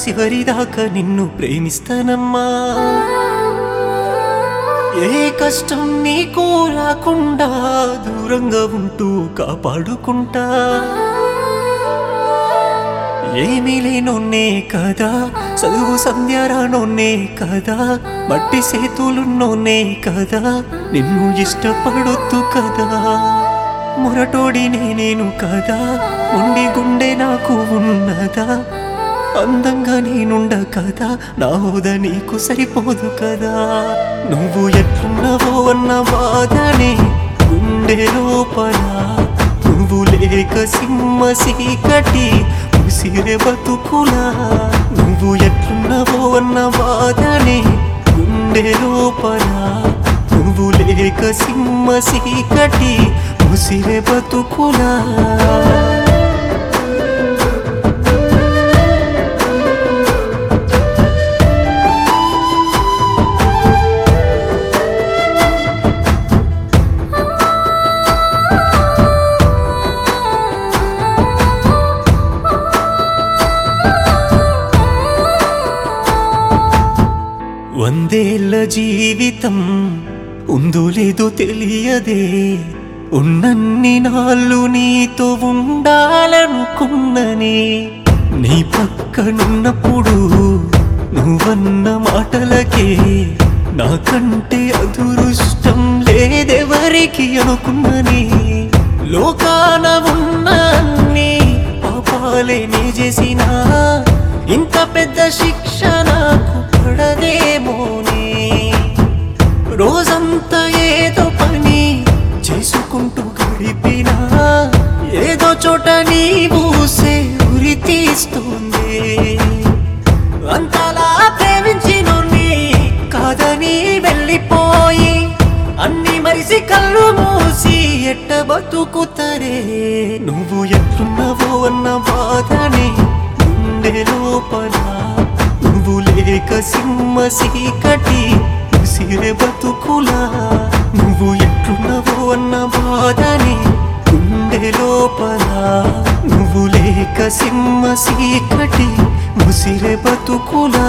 చివరిదాకా నిన్ను ప్రేమిస్తానమ్మా ఏ కష్టం నీకు రాకుండా దూరంగా ఉంటూ కాపాడుకుంటా ఏమీ లేనోన్నే కదా చదువు సంధ్యారానోన్నే కదా మట్టి సేతులున్నోన్నే కదా నిన్ను ఇష్టపడొద్దు కదా మొరటోడినే నేను కదా ఉండి గుండె నాకు ఉన్నదా అందంగా నేనుండ కదా నా హోద నీకు సరిపోదు కదా నువ్వు ఎట్లున్నావో అన్న బాధనే గుండె లోపల నువ్వు లేక సింహ సీకటి ఉసిరే బతుకులా నువ్వు ఎట్లున్నావో అన్న బాధనే గుండె లోపల నువ్వు లేక సింహ సీకటి ఉసిరే బతుకులా వందేళ్ల జీవితం ఉందో లేదో తెలియదే ఉన్నన్ని నాళ్ళు నీతో ఉండాలనుకున్ననే నీ పక్కనున్నప్పుడు నువ్వన్న మాటలకే నాకంటే అదృష్టం లేదెవరికి అనుకున్ననే లోకాన ఉన్న అన్ని పాపాలే నీ చేసినా ఇంత పెద్ద శిక్ష నాకు పడదేమోనే రోజంతా ఏదో పని చేసుకుంటూ గడిపినా ఏదో చోట నీ ఊసే ఉరి తీస్తుంది అంతలా ప్రేమించినోన్ని కాదని వెళ్ళిపోయి అన్ని మరిసి కళ్ళు మూసి ఎట్ట బతుకుతరే నువ్వు ఎట్లున్నావో అన్న బాధని గుండె లోపల నువ్వు లేక సింహ సీకటి ఉసిరే బతుకులా నువ్వు ఎట్లున్నావో అన్న బాధని గుండె లోపల నువ్వు లేక సింహ సీకటి ముసిరే బతుకులా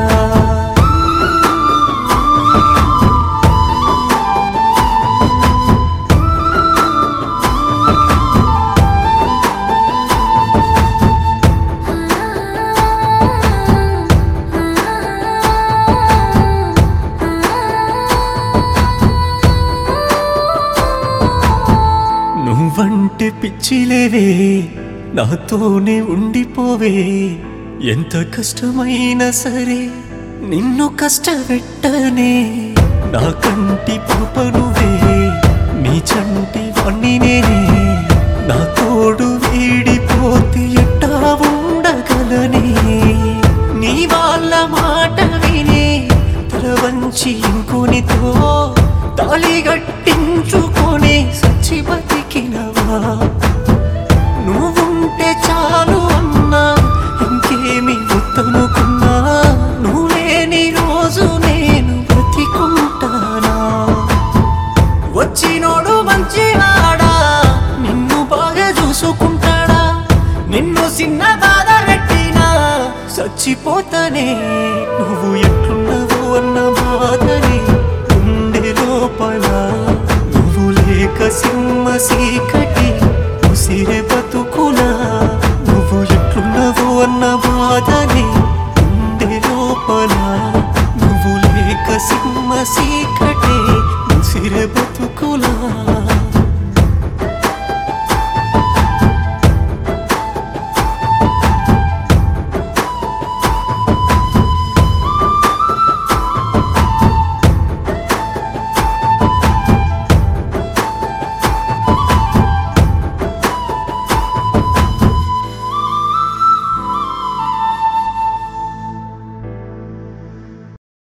నువ్వంటే పిచ్చిలేవే నాతోనే ఉండిపోవే ఎంత కష్టమైనా సరే నిన్ను కష్టపెట్టనే నా కంటి పాప నువ్వే నీ చంటి వాణ్ణి నేనే నా తోడు వీడిపోతే ఎట్టా ఉండగలనే నీ వాళ్ళ మాట వినే తల వంచి ఇంకొనితో తాళి గట్టించుకొని సచ్చి బతికినవా నువ్వుంటే చాలు అన్నా ఇంకేమి వద్దనుకున్నా నువ్వు లేని రోజు నేను బ్రతికుంటానా వచ్చినోడు మంచివాడా నిన్ను బాగా చూసుకుంటాడా నిన్ను చిన్న బాధ పెట్టినా చచ్చిపోతానే నువ్వు ఎట్లున్నావో అన్న బాధని గుండె లోపల నువ్వు లేక సింహ సీకటి ఉసిరే బతుకులా నువ్వు ఎట్లున్నావో అన్న బాధని గుండె లోపల నువ్వు లేక సింహ సీకటి ఉసిరే బతుకులా